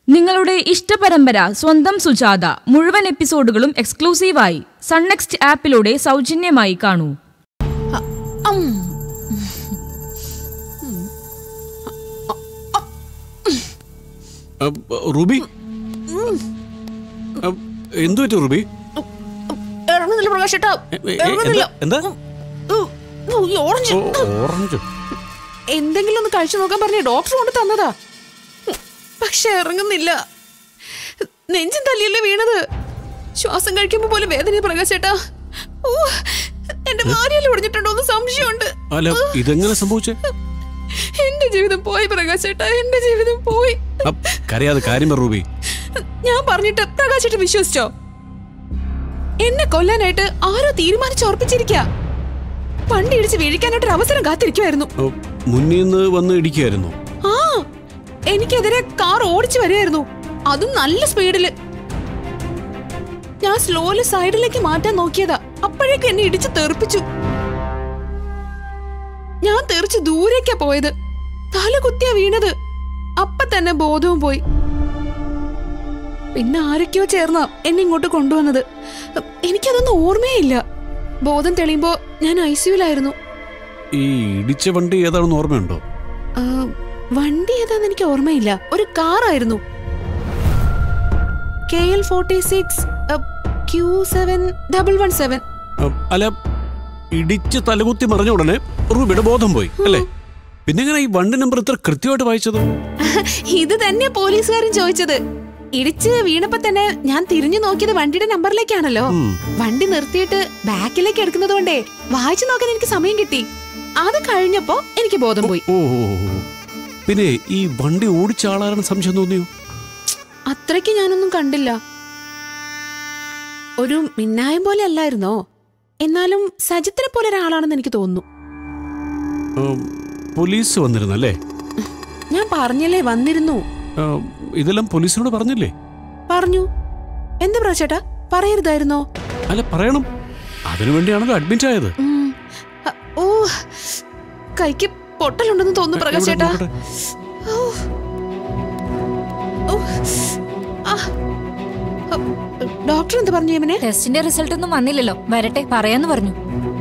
നിങ്ങളുടെ ഇഷ്ടപരമ്പര സ്വന്തം സുജാത മുഴുവൻ എപ്പിസോഡുകളും എക്സ്ക്ലൂസീവായി സൺനെക്സ്റ്റ് ആപ്പിലൂടെ സൗജന്യമായി കാണൂ അം. അ, റുബി അ, എന്തു പറ്റി റുബി ഇറങ്ങുന്നില്ല പ്രകാശേട്ടാ എ, എ, ഇറങ്ങുന്നില്ല എന്താ എന്താ ഉ, ഉ, ഈ ഓറഞ്ച് ഓ, ഓറഞ്ച് എന്തെങ്കിലും ഒന്ന് കഴിച്ചു നോക്കാൻ പറഞ്ഞ ഡോക്ടർ കൊണ്ട് തന്നതാ പക്ഷെ ഇറങ്ങുന്നില്ല നെഞ്ചും തല്ലിയല്ലേ വീണത് ശ്വാസം കഴിക്കുമ്പോ പോലും വേദന പ്രകാശേട്ടാ ഓ എന്റെ ഭാര്യയിൽ ഒടിഞ്ഞിട്ടുണ്ടോ എന്ന് സംശയമുണ്ട് അല്ല ഇതെങ്ങനെ സംഭവിച്ചേ എന്റെ ജീവിതം പോയി പ്രകാശേട്ടാ എന്റെ ജീവിതം പോയി അ, കരയാതെ കാര്യം പറ റൂബി ഞാൻ പറഞ്ഞിട്ട് പ്രകാശേട്ടൻ വിശ്വസിച്ചോ എന്നെ കൊല്ലാനായിട്ട് ആരോ തീരുമാനിച്ചുറപ്പിച്ചിരിക്ക വണ്ടി ഇടിച്ച് വീഴിക്കാനായിട്ട് ഒരു അവസരം കാത്തിരിക്കുമായിരുന്നു അ, മുന്നിൽ നിന്ന് വന്ന് ഇടിക്കായിരുന്നു ആ എനിക്കെതിരെ കാർ ഓടിച്ചു വരികയായിരുന്നു അതും നല്ല സ്പീഡില് ഞാൻ സ്ലോയില് സൈഡിലേക്ക് മാറ്റാൻ നോക്കിയതാ അപ്പോഴേക്കും എന്നെ ഇടിച്ച് തെറിപ്പിച്ചു ഞാൻ തെറിച്ച് ദൂരേക്കാ പോയത് തല കുത്തിയാ വീണത് അപ്പൊ തന്നെ ബോധവും പോയി പിന്നെ ആരൊക്കെയോ ചേർന്ന എന്നെ ഇങ്ങോട്ട് കൊണ്ടുവന്നത് എനിക്കതൊന്നും ഓർമ്മയില്ല ബോധം തെളിയുമ്പോ ഞാൻ ഐ സിയുലായിരുന്നു ഈ ഇടിച്ച വണ്ടി ഏതാണെന്ന് ഓർമ്മയുണ്ടോ ആ, വണ്ടി ഏതാന്ന് എനിക്ക് ഓർമ്മയില്ല ഒരു കാറായിരുന്നു K L forty six Q seven double one seven അ, അല്ല ഇടിച്ച് തലകുത്തി മറിഞ്ഞ ഉടനെ റൂബിയുടെ ബോധം പോയി അല്ലേ പിന്നെ എങ്ങനെ ഈ വണ്ടി നമ്പർ ഇത്ര കൃത്യമായിട്ട് വായിച്ചത് ഇത് തന്നെ പോലീസുകാരൻ ചോദിച്ചത് ഇടിച്ച് വീണപ്പോ തന്നെ ഞാൻ തിരിഞ്ഞു നോക്കിയത് വണ്ടിയുടെ നമ്പറിലേക്കാണല്ലോ ഉം. വണ്ടി നിർത്തിയിട്ട് ബാക്കിലേക്ക് എടുക്കുന്നത് കൊണ്ടേ വായിച്ചു നോക്കാൻ എനിക്ക് സമയം കിട്ടി അത് കഴിഞ്ഞപ്പോ എനിക്ക് ബോധം പോയി ഓ ഓ, ഓ. പിന്നെ ഈ വണ്ടി ഓടിച്ച ആളാരാണ് സംശയം തോന്നിയോ അത്രയ്ക്ക് ഞാനൊന്നും കണ്ടില്ല ഒരു മിന്നായം പോലെ അല്ലായിരുന്നോ എന്നാലും സജിത്തിനെ പോലെ ഒരാളാണെന്ന് എനിക്ക് തോന്നുന്നു ഉം, പോലീസ് വന്നിരുന്നല്ലേ ഞാൻ പറഞ്ഞല്ലേ വന്നിരുന്നു ഉം, ഇതെല്ലാം പോലീസിനോട് പറഞ്ഞില്ലേ പറഞ്ഞു എന്താ പ്രാച്ചേട്ടാ പറയരുതായിരുന്നോ അല്ല പറയണം അതിനു വേണ്ടിയാണല്ലോ അഡ്മിറ്റ് ആയത് ഉം. അ, ഓ കൈക്ക് പൊട്ടലുണ്ടെന്ന് തോന്നുന്നു പ്രകാശേട്ടാ എവിടെ, ഓ. ഓ. ആ. അ, ഡോക്ടർ എന്ത് പറഞ്ഞു യമുനെ ടെസ്റ്റിന്റെ റിസൾട്ട് ഒന്നും വന്നില്ലല്ലോ വരട്ടെ പറയാന്ന് പറഞ്ഞു